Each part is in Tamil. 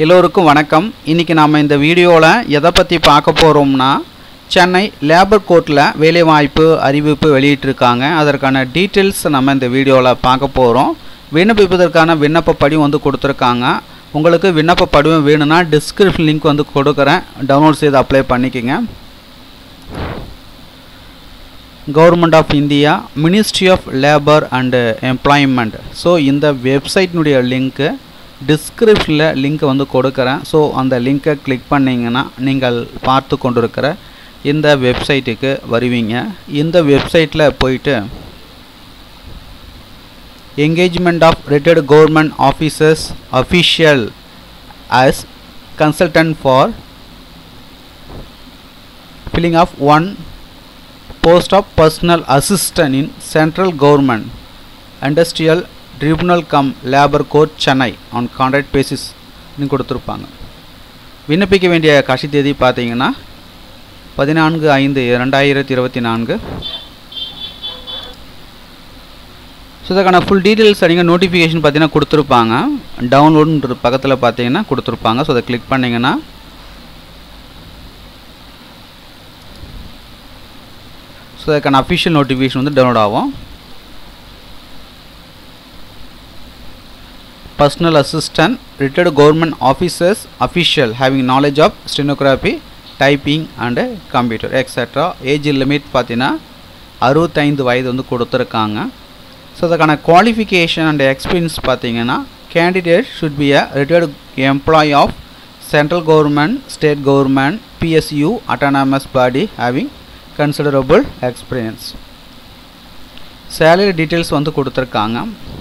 எல்லோருக்கும் வணக்கம் இன்றைக்கி நாம் இந்த வீடியோவில் எதை பற்றி பார்க்க போகிறோம்னா சென்னை லேபர் கோர்ட்டில் வேலைவாய்ப்பு அறிவிப்பு வெளியிட்டிருக்காங்க அதற்கான டீட்டெயில்ஸ் நம்ம இந்த வீடியோவில் பார்க்க போகிறோம் விண்ணப்பிப்பதற்கான விண்ணப்ப படிவம் வந்து கொடுத்துருக்காங்க உங்களுக்கு விண்ணப்ப படிவம் வேணும்னா டிஸ்கிரிப்ஷன் லிங்க் வந்து கொடுக்குறேன் டவுன்லோட் செய்து அப்ளை பண்ணிக்கோங்க government of India ministry of labour and employment so இந்த வெப்சைட்னுடைய லிங்க்கு டிஸ்கிரிப்ஷனில் லிங்க் வந்து கொடுக்குறேன் ஸோ அந்த லிங்க்கை கிளிக் பண்ணிங்கன்னா நீங்கள் பார்த்து கொண்டிருக்கிற இந்த வெப்சைட்டுக்கு வருவீங்க இந்த வெப்சைட்டில் போயிட்டு engagement of retired government officers official as consultant for filling of one post of personal assistant in central government industrial tribunal cum labor court Chennai on contract basis னு கொடுத்துருப்பாங்க விண்ணப்பிக்க வேண்டிய கடைசி தேதி பார்த்தீங்கன்னா பதினான்கு ஐந்து ரெண்டாயிரத்தி இருபத்தி நான்கு ஸோ இதுக்கான ஃபுல் டீட்டெயில்ஸ் நீங்கள் நோட்டிஃபிகேஷன் பார்த்தீங்கன்னா கொடுத்துருப்பாங்க டவுன்லோடுன்ற பக்கத்தில் பார்த்தீங்கன்னா கொடுத்துருப்பாங்க ஸோ அதை கிளிக் பண்ணிங்கன்னா ஸோ அதுக்கான அஃபிஷியல் நோட்டிஃபிகேஷன் வந்து டவுன்லோட் ஆகும் personal assistant retired government officers official having knowledge of stenography typing and computer extra age limit பார்த்தீங்கன்னா அறுபத்தைந்து வயது வந்து கொடுத்துருக்காங்க ஸோ அதுக்கான குவாலிஃபிகேஷன் அண்ட் எக்ஸ்பீரியன்ஸ் பார்த்தீங்கன்னா candidate should be a retired employee of central government state government PSU autonomous body having considerable experience salary details வந்து கொடுத்துருக்காங்க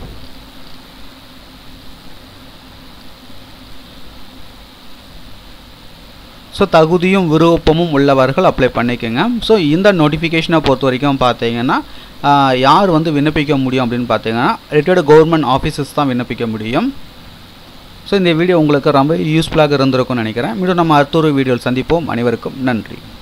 ஸோ தகுதியும் விருப்பமும் உள்ளவர்கள் அப்ளை பண்ணிக்கோங்க ஸோ இந்த நோட்டிஃபிகேஷனை பொறுத்த வரைக்கும் பார்த்தீங்கன்னா யார் வந்து விண்ணப்பிக்க முடியும் அப்படின்னு பார்த்தீங்கன்னா ரிட்டையர்டு கவர்மெண்ட் ஆஃபீஸர்ஸ் தான் விண்ணப்பிக்க முடியும் ஸோ இந்த வீடியோ உங்களுக்கு ரொம்ப யூஸ்ஃபுல்லாக இருந்திருக்கும்னு நினைக்கிறேன் மீண்டும் நம்ம அடுத்த ஒரு வீடியோவில் சந்திப்போம் அனைவருக்கும் நன்றி